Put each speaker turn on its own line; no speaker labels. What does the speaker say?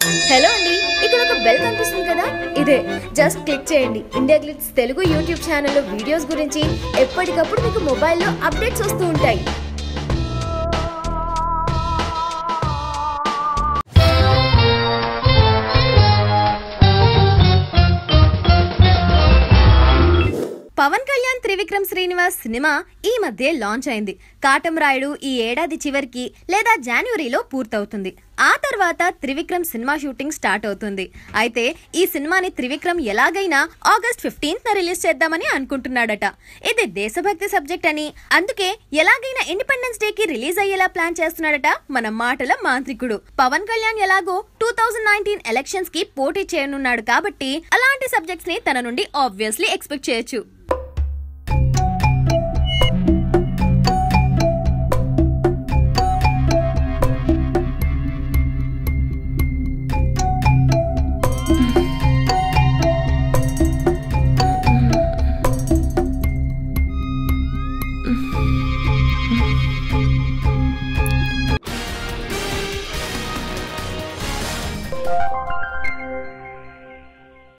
hello అండి ఇక్కడ ఒక బెల్ కనిపిస్తుంది కదా ఇదే జస్ట్ క్లిక్ చేయండి ఇండియా గ్లిట్స్ తెలుగు యూట్యూబ్ ఛానల్లో వీడియోస్ గురించి ఎప్పటికప్పుడు మీకు మొబైల్లో అప్డేట్స్ వస్తూ ఉంటాయి పవన్ కళ్యాణ్ త్రివిక్రమ్ శ్రీనివాస్ సినిమా ఈ మధ్య లాంచ్ అయింది కాటం రాయుడు ఈ ఏడాది చివరికి లేదా జనవరిలో పూర్తవుతుంది ఆ తర్వాత త్రివిక్రమ్ సినిమా షూటింగ్ స్టార్ట్ అవుతుంది అయితే ఈ సినిమాని త్రివిక్రమ్ ఎలాగైనా ఆగస్ట్ ఫిఫ్టీన్త్ న రిలీజ్ చేద్దామని అనుకుంటున్నాడట ఇది దేశభక్తి సబ్జెక్ట్ అని అందుకే ఎలాగైనా ఇండిపెండెన్స్ డే కి రిలీజ్ అయ్యేలా ప్లాన్ చేస్తున్నాడట మన మాటల మాంత్రికుడు పవన్ కళ్యాణ్ ఎలాగో టూ థౌజండ్ నైన్టీన్ ఎలక్షన్స్ కి పోటీ చేయనున్నాడు కాబట్టి అలాంటి సబ్జెక్ట్స్ ని తన నుండి ఆబ్వియస్లీ ఎక్స్పెక్ట్ చేయొచ్చు